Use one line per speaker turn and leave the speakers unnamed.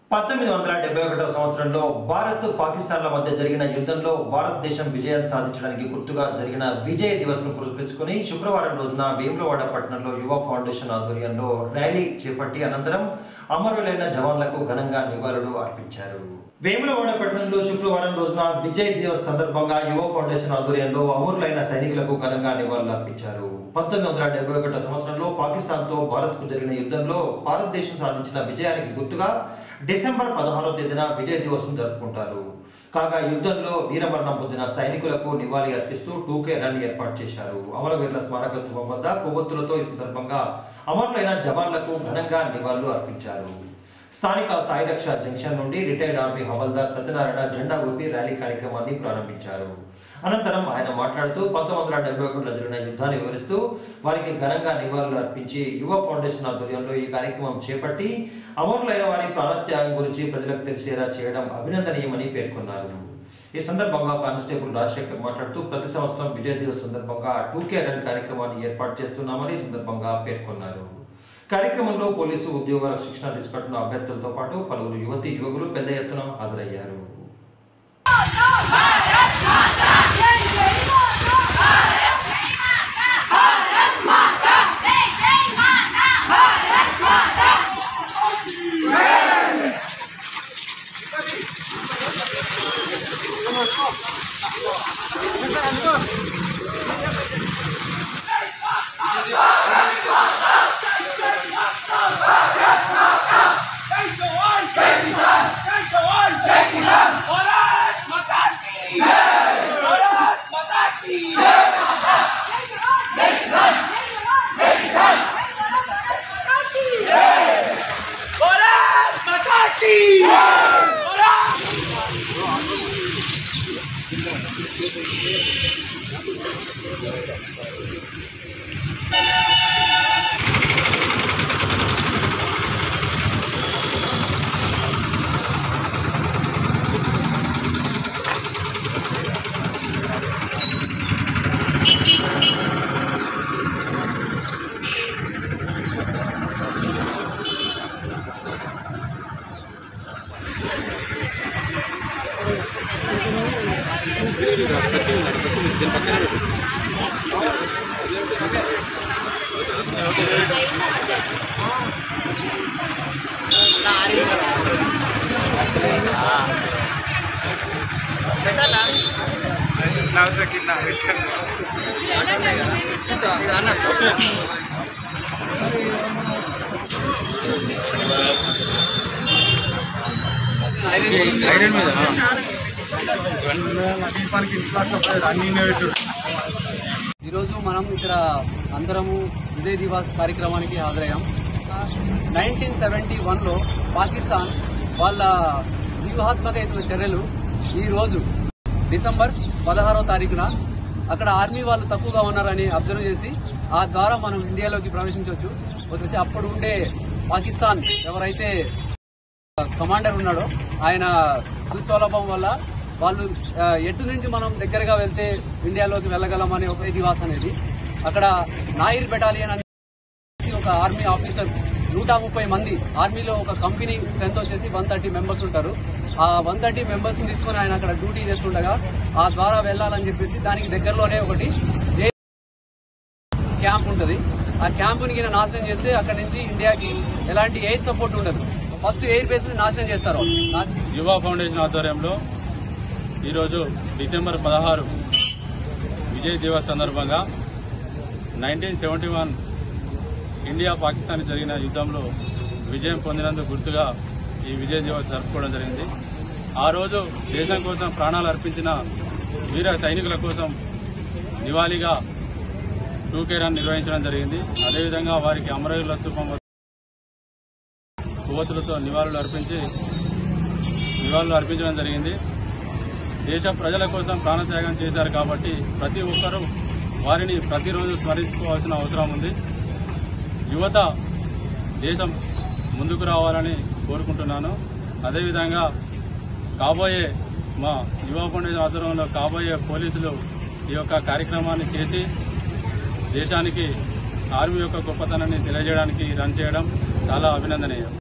పంతొమ్మిది వందల డెబ్బై ఒకటవ సంవత్సరంలో భారత్ పాకిస్తాన్ల మధ్య జరిగిన యుద్ధంలో భారతదేశం విజయం సాధించడానికి గుర్తుగా జరిగిన విజయ్ దివస్ ను పురస్కరించుకుని శుక్రవారం రోజున వేములవాడ పట్టణంలో యువ ఫౌండేషన్ ఆధ్వర్యంలో ర్యాలీ చేపట్టి అనంతరం అమరులైన జవాన్లకు ఘనంగా నివాళులు అర్పించారు వేములవాడ పట్టణంలో శుక్రవారం రోజున విజయ్ దివస్ సందర్భంగా యువ ఫౌండేషన్ ఆధ్వర్యంలో అమరులైన సైనికులకు ఘనంగా నివాళులు అర్పించారు పంతొమ్మిది వందల డెబ్బై ఒకటో సంవత్సరంలో పాకిస్తాన్తో భారత్కు జరిగిన యుద్ధంలో భారతదేశం సాధించిన విజయానికి గుర్తుగా డిసెంబర్ పదహారవ తేదీన విజయ్ దివస్ జరుపుకుంటారు కాగా యుద్ధంలో వీరమరణం పొందిన సైనికులకు నివాళి అర్పిస్తూ టూకే రన్ ఏర్పాటు చేశారు అమరవీరుల స్మారక స్థూపం వద్ద కొవ్వొత్తులతో ఈ సందర్భంగా అమరులైన జవాన్లకు ఘనంగా నివాళులు అర్పించారు స్థానిక సాయిరక్ష జంక్షన్ నుండి రిటైర్డ్ ఆర్మీ హవల్దార్ సత్యనారాయణ జెండా ఊపి ర్యాలీ కార్యక్రమాన్ని ప్రారంభించారు అనంతరం ఆయన మాట్లాడుతూ పంతొమ్మిది వందల డెబ్బై ఒకటిలో జరిగిన యుద్ధాన్ని వివరిస్తూ వారికి ఘనంగా నివాళులు అర్పించి యువ ఫౌండేషన్ ఆధ్వర్యంలో ఈ కార్యక్రమం చేపట్టి అమరులైన వారి ప్రాణత్యాగం గురించి ప్రజలకు తెలిసేలా చేయడం అభినందనీయమని పేర్కొన్నారు ఈ సందర్భంగా కానిస్టేబుల్ రాజశేఖర్ మాట్లాడుతూ ప్రతి సంవత్సరం విజయ్ దివస్ సందర్భంగా టూకే రన్ కార్యక్రమాన్ని ఏర్పాటు చేస్తున్నామని ఈ సందర్భంగా పేర్కొన్నారు కార్యక్రమంలో పోలీసు ఉద్యోగాలకు శిక్షణ తీసుకుంటున్న అభ్యర్థులతో పాటు పలువురు యువతి యువకులు పెద్ద ఎత్తున హాజరయ్యారు
జై జవాన్ జై కిసాన్ జై జవాన్ జై కిసాన్ భారత్ మాతా కీ భారత్ మాతా కీ భారత్ మాతా కీ భారత్
ఈరోజు మనం ఇక్కడ అందరము విజయ్ దివాస్ కార్యక్రమానికి హాజరయ్యాం నైన్టీన్ సెవెంటీ వన్లో పాకిస్తాన్ వాళ్ళ వ్యూహాత్మక చర్యలు ఈ రోజు డిసెంబర్ పదహారో తారీఖున అక్కడ ఆర్మీ వాళ్ళు తక్కువగా ఉన్నారని అబ్జర్వ్ చేసి ఆ ద్వారా మనం ఇండియాలోకి ప్రవేశించవచ్చు వచ్చేసి అప్పుడు ఉండే పాకిస్తాన్ ఎవరైతే కమాండర్ ఉన్నాడో ఆయన దుస్వలభం వల్ల వాళ్ళు ఆ, ఎటు నుంచి మనం దగ్గరగా వెళ్తే ఇండియాలోకి వెళ్ళగలం అనే ఒక దివాస్ అనేది అక్కడ నాయిర్ బెటాలియన్ అని ఒక ఆర్మీ ఆఫీసర్ నూట ముప్పై మంది ఆర్మీలో ఒక కంపెనీ స్ట్రెంత్ వచ్చేసి వన్ థర్టీ మెంబర్స్ ఉంటారు ఆ వన్ థర్టీ మెంబర్స్ తీసుకుని ఆయన అక్కడ డ్యూటీ చేస్తుండగా ఆ ద్వారా వెళ్ళాలని చెప్పేసి దానికి దగ్గరలోనే ఒకటి ఏ- క్యాంప్ ఉంటది ఆ క్యాంపుని కింద నాశనం చేస్తే అక్కడ నుంచి ఇండియాకి ఎలాంటి ఎయిర్ సపోర్ట్ ఉండదు ఫస్ట్ ఎయిర్ బేస్ ని నాశనం చేస్తారు వాళ్ళు. నా-
యువ ఫౌండేషన్ ఆధ్వర్యంలో ఈరోజు డిసెంబర్ పదహారు విజయ్ దివస్ సందర్భంగా nineteen seventy one India Pakistan జరిగిన యుద్ధంలో విజయం పొందినందుకు గుర్తుగా ఈ విజయ్ దివస్ జరుపుకోవడం జరిగింది ఆ రోజు దేశం కోసం ప్రాణాలు అర్పించిన వీర సైనికుల కోసం నివాళిగా టూకే రన్ నిర్వహించడం జరిగింది అదేవిధంగా వారికి అమరవీరుల స్థూపం వద్ద కొవ్వొత్తులతో నివాళులు అర్పించి నివాళులు అర్పించడం జరిగింది దేశ ప్రజల కోసం ప్రాణత్యాగం చేశారు కాబట్టి ప్రతి ఒక్కరూ వారిని ప్రతిరోజు స్మరించుకోవాల్సిన అవసరం ఉంది యువత దేశం ముందుకు రావాలని కోరుకుంటున్నాను అదేవిధంగా కాబోయే మా యువ ఫౌండేషన్ ఆధ్వర్యంలో కాబోయే పోలీసులు ఈ యొక్క కార్యక్రమాన్ని చేసి దేశానికి ఆర్మీ యొక్క గొప్పతనాన్ని తెలియజేయడానికి రన్ చేయడం చాలా అభినందనీయం